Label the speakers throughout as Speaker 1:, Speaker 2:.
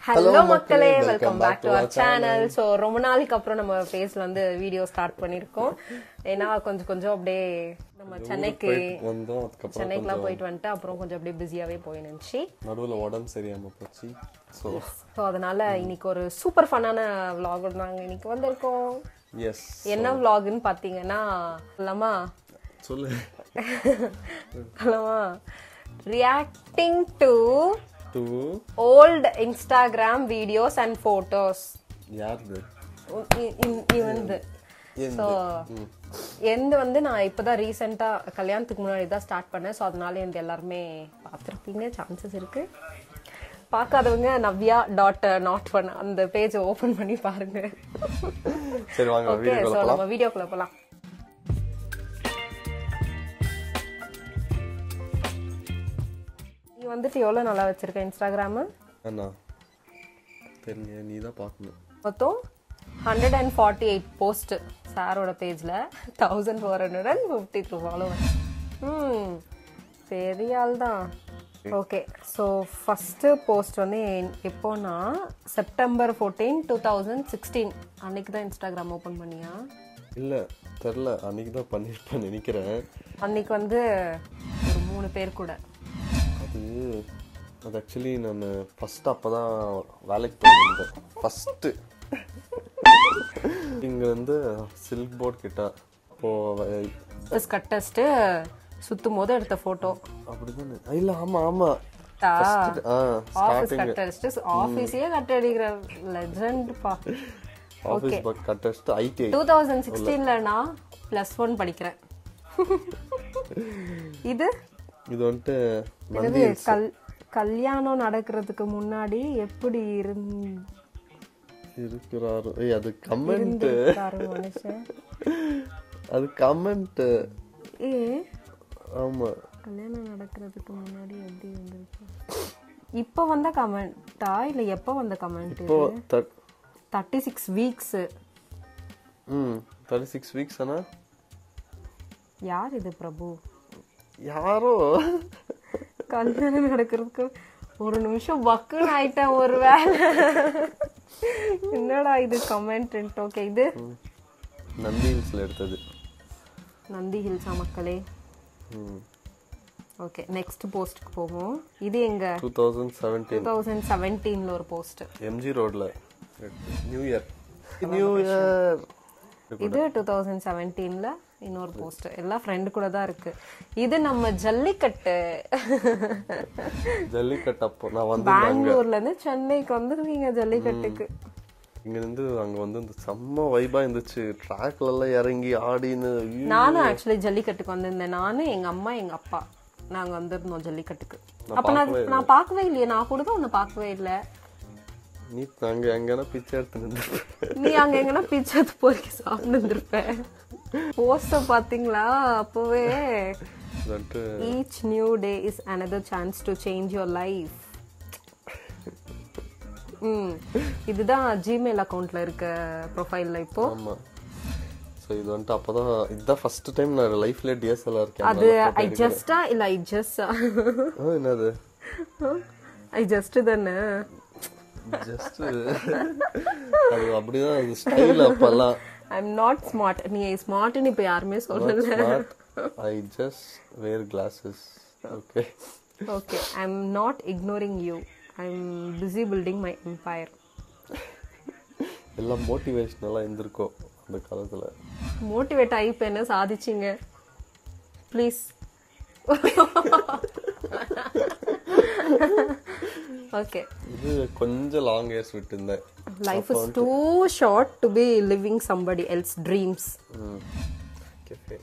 Speaker 1: Hello மக்களே welcome back to our channel so ரொம்ப நாளைக்கு அப்புறம் நம்ம ஃபேஸ்ல வந்து வீடியோ ஸ்டார்ட் பண்ணிருக்கோம் ஏன்னா கொஞ்சம் கொஞ்சம் அப்படியே நம்ம சென்னைக்கு
Speaker 2: வந்தோம் அதுக்கப்புறம்
Speaker 1: சென்னைக்குலாம் போயிட்டு வந்துட்டு அப்புறம் கொஞ்சம் அப்படியே பிஸியாவே போயிருந்துச்சு
Speaker 2: நடுவுல உடம்பு சரியாம போச்சு ஸோ
Speaker 1: ஸோ அதனால இன்னைக்கு ஒரு சூப்பர் ஃபன்னான vlog நாங்க இன்னைக்கு வந்திருக்கோம்
Speaker 2: எஸ்
Speaker 1: என்ன vlogன்னு பாத்தீங்கன்னா இல்லாமா
Speaker 2: சொல்லு
Speaker 1: இல்லாமா reacting to
Speaker 2: to
Speaker 1: old Instagram videos and photos
Speaker 2: யாருது
Speaker 1: இவந்து ஸோ எந்த வந்து நான் இப்போதான் ரீசெண்டாக கல்யாணத்துக்கு முன்னாடி தான் ஸ்டார்ட் பண்ணேன் ஸோ அதனால எந்த எல்லாருமே பார்த்துருப்பீங்க சான்சஸ் இருக்கு பார்க்காதவங்க நவ்யா டாட் நாட் ஒன் அந்த பேஜை ஓப்பன் பண்ணி பாருங்க
Speaker 2: சரி வாங்க
Speaker 1: ஓகே
Speaker 2: வீடியோ
Speaker 1: ஸோ நம்ம வீடியோக்குள்ள போகலாம் நீ வந்துட்டு எவ்வளோ நல்லா வச்சிருக்க இன்ஸ்டாகிராமு
Speaker 2: அண்ணா தெரியல நீ தான் பார்க்கணும்
Speaker 1: மொத்தம் hundred and forty eight post சாரோட பேஜில் thousand four hundred and fifty two follower ம் பெரிய ஆள் தான் ஓகே ஸோ ஃபஸ்ட்டு போஸ்ட் வந்து என்- எப்போனா September fourteen two thousand sixteen அன்னைக்கு தான் இன்ஸ்டாகிராம் ஓப்பன் பண்ணியா
Speaker 2: இல்ல தெரில அன்னைக்கு தான் பண்ணிருப்பேன் நினைக்கிறேன்
Speaker 1: அன்னைக்கு வந்து ஒரு மூணு பேர் கூட
Speaker 2: அது அது ஆக்சுவலி நான் ஃபர்ஸ்ட் அப்பதான் வேலைக்கு போயிருந்தேன் ஃபர்ஸ்ட் இங்க வந்து சில்க் போர்ட் கிட்ட அப்போ வ-
Speaker 1: கட்டஸ்ட்டு சுத்தும் போது எடுத்த ஃபோட்டோ
Speaker 2: அப்படிதானே இல்ல ஆமா ஆமா
Speaker 1: ஆ
Speaker 2: ஆ
Speaker 1: ஆஃபீஸ் கட்டடிச்சுட்டு ஆஃபீஸையே கட்டடிக்கிற லெஜண்ட் பா
Speaker 2: ஆஃபீஸ் பக் கட்டஸ்ட் ஐடிஐ
Speaker 1: டூ தௌசண்ட் சிக்ஸ்டீன்ல நான் பிளஸ் ஒன் படிக்கிறேன் இது
Speaker 2: இது வந்துட்டு
Speaker 1: என்னது கல் கல்யாணம் நடக்கிறதுக்கு முன்னாடி எப்படி இருந்து
Speaker 2: இருக்கிறாரு ஏய் அது கமெண்ட்
Speaker 1: இருந்திருக்காரு மனுஷன்
Speaker 2: அது கமெண்ட்
Speaker 1: ஏ
Speaker 2: ஆமா
Speaker 1: கல்யாணம் நடக்கிறதுக்கு முன்னாடி எப்படி இருந்திருக்கு இப்போ வந்த கமெண்டா இல்ல எப்போ வந்த கமெண்ட்
Speaker 2: இப்போ that
Speaker 1: thirty six weeks
Speaker 2: hmm thirty six weeks ஆனா
Speaker 1: யார் இது பிரபு
Speaker 2: யாரோ
Speaker 1: கல்யாணம் நடக்கிறதுக்கு ஒரு நிமிஷம் பக்குன்னு ஆயிட்டேன் ஒரு வேலை என்னடா இது கமெண்ட் ஓகே இது
Speaker 2: நந்தி ஹில்ஸ்ல எடுத்தது
Speaker 1: நந்தி ஹில்ஸா மக்களே
Speaker 2: ம்
Speaker 1: ஓகே நெக்ஸ்ட் போஸ்ட்டுக்கு போவோம் இது எங்க
Speaker 2: two thousand
Speaker 1: two
Speaker 2: seventeen
Speaker 1: thousand செவன்டீன்ல ஒரு போஸ்ட்
Speaker 2: எம்ஜி ரோட்ல நியூ இயர் நியூ இயர்
Speaker 1: இது டூ தௌசண்ட் செவன்டீன்ல இன்னொரு போஸ்ட் எல்லாம் ஃப்ரெண்டு கூட தான் இருக்கு இது நம்ம ஜல்லிக்கட்டு
Speaker 2: ஜல்லிக்கட்டு அப்போ நான் வந்து
Speaker 1: பெங்களூர்ல இருந்து சென்னைக்கு வந்துருக்கீங்க ஜல்லிக்கட்டுக்கு
Speaker 2: இங்க இருந்து அங்க வந்து இந்த செம்ம வைபா இருந்துச்சு ட்ராக்ல எல்லாம் இறங்கி ஆடின்னு ஐயோ.
Speaker 1: நானும் ஆக்சுவலி ஜல்லிக்கட்டுக்கு வந்திருந்தேன் நானு எங்க அம்மா எங்க அப்பா நாங்க வந்திருந்தோம் ஜல்லிக்கட்டுக்கு அப்ப நான் நான் பார்க்கவே இல்லையே நான் கூட தான் உன்னை பார்க்கவே இல்லை
Speaker 2: நீ அங்க எங்கன்னா பிச்சை எடுத்து நின்று
Speaker 1: நீ அங்க எங்கன்னா பிச்சை எடுத்து பொறுக்கி சாப்பிட்டு இருந்திருப்ப போஸ்டர் பாத்தீங்களா அப்பவே
Speaker 2: வந்துட்டு
Speaker 1: each new day is another chance to change your life hmm இதுதான் ஜிமெயில் அக்கவுண்ட்ல இருக்க ப்ரொஃபைல்ல இப்போ
Speaker 2: ஆமா ஸோ இது வந்துட்டு அப்பதான் இதுதான் ஃபர்ஸ்ட் டைம் நான் லைஃப்ல டிஎஸ்எல்ஆர்
Speaker 1: அது
Speaker 2: கேமரா
Speaker 1: ஐ ஜஸ்டா இல்ல ஐ ஜஸ்ட்
Speaker 2: என்னது
Speaker 1: ஐ ஜஸ்ட் தானே
Speaker 2: ஜஸ்ட் அது அப்படிதான் அது ஸ்டைல் அப்பெல்லாம்
Speaker 1: ஐ எம் நாட் ஸ்மார்ட் நீ ஸ்மார்ட்னு இப்போ யாருமே சொல்லல
Speaker 2: I just wear glasses okay
Speaker 1: okay I am not ignoring you I am busy building my empire
Speaker 2: எல்லாம் மோட்டிவேஷனலாக இருந்திருக்கும் அந்த காலத்துல
Speaker 1: மோட்டிவேட் ஆகி இப்போ என்ன சாதிச்சிங்க ப்ளீஸ் ஓகே
Speaker 2: இது கொஞ்சம் லாங் இயர்ஸ் விட்டு இருந்தேன்
Speaker 1: life is too short to be living somebody else dreams
Speaker 2: cafe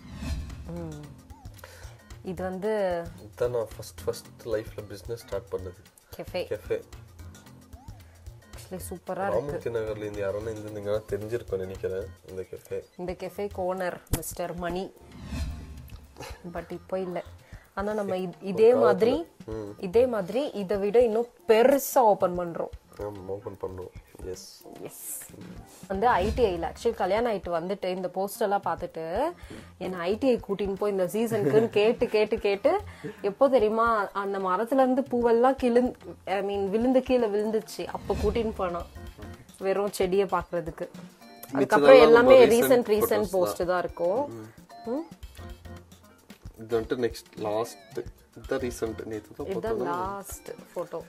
Speaker 1: இது வந்து
Speaker 2: இதுதான் நான் ஃபர்ஸ்ட் ஃபர்ஸ்ட் லைஃப்ல பிஸ்னஸ் ஸ்டார்ட் பண்ணது
Speaker 1: கெஃபே
Speaker 2: கெஃபே
Speaker 1: ஆக்சுவலி சூப்பராக
Speaker 2: ராமூர்த்தி நகர்ல இருந்து யாரும் இருந்திருந்தீங்கன்னா தெரிஞ்சிருக்கும் நினைக்கிறேன் இந்த கெஃபே
Speaker 1: இந்த cafe owner mister Mani but இப்போ இல்லை ஆனா நம்ம இத்- இதே மாதிரி இதே மாதிரி இதை விட இன்னும் பெருசா ஓபன் பண்றோம்
Speaker 2: ஓப்பன் பண்ணுவோம் எஸ்
Speaker 1: எஸ் வந்து ஐடிஐல ஆக்சுவலி கல்யாணம் ஆயிட்டு வந்துட்டு இந்த போஸ்ட் எல்லாம் பார்த்துட்டு என்ன ஐடிஐ கூட்டின்னு போய் இந்த சீசனுக்குன்னு கேட்டு கேட்டு கேட்டு எப்போ தெரியுமா அந்த மரத்துல இருந்து பூவெல்லாம் கிழிந்து ஐ மீன் விழுந்து கீழே விழுந்துச்சு அப்போ கூட்டின்னு போனான் வெறும் செடியை பாக்குறதுக்கு அதுக்கப்புறம் எல்லாமே
Speaker 2: நம்ம recent
Speaker 1: recent recent
Speaker 2: photos
Speaker 1: post தான் இருக்கும் ம்,
Speaker 2: இது வந்துட்டு நெக்ஸ்ட் லாஸ்ட் இதுதான் ரீசெண்ட் நேற்று தான்
Speaker 1: இதுதான் லாஸ்ட் போட்டோ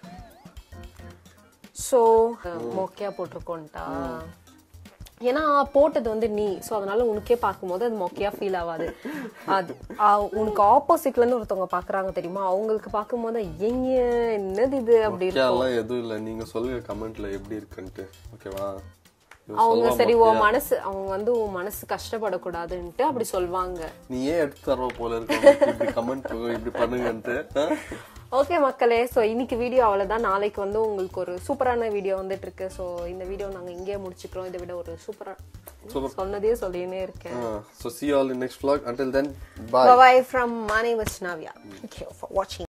Speaker 1: ஸோ மொக்கையா போட்டிருக்கோன்ட்டா ஏன்னா போட்டது வந்து நீ ஸோ அதனால உனக்கே பார்க்கும்போது அது மொக்கையா ஃபீல் ஆகாது அது ஆ, உனக்கு ஆப்போசிட்ல இருந்து ஒருத்தவங்க பாக்குறாங்க தெரியுமா அவங்களுக்கு பார்க்கும்போது எங்க என்னது இது அப்படி இருக்கும்
Speaker 2: மொக்கையாலாம் எதுவும் இல்லை நீங்க சொல்லுங்க கமெண்ட்ல எப்படி இருக்குன்ட்டு ஓகேவா
Speaker 1: அவங்க சரி உன் மனசு அவங்க வந்து உன் மனசு கஷ்டப்படக்கூடாதுன்ட்டு அப்படி சொல்வாங்க
Speaker 2: நீ ஏன் எடுத்து தருவ போல இருக்கு உனக்கு இப்படி கமெண்ட் இப்படி பண்ணுங்கன்ட்டு ஆ?
Speaker 1: ஓகே மக்களே ஸோ இன்னைக்கு வீடியோ அவ்வளோதான் நாளைக்கு வந்து உங்களுக்கு ஒரு சூப்பரான வீடியோ வந்துட்டு இருக்கு ஸோ இந்த வீடியோ நாங்கள் இங்கேயே முடிச்சுக்கிறோம் இதை விட ஒரு சூப்பராக சொன்னதே சொல்லினே இருக்கேன்
Speaker 2: Ah, so see you all in next vlog. Until then, bye.
Speaker 1: Bye bye from my name is Navya. Thank you for watching.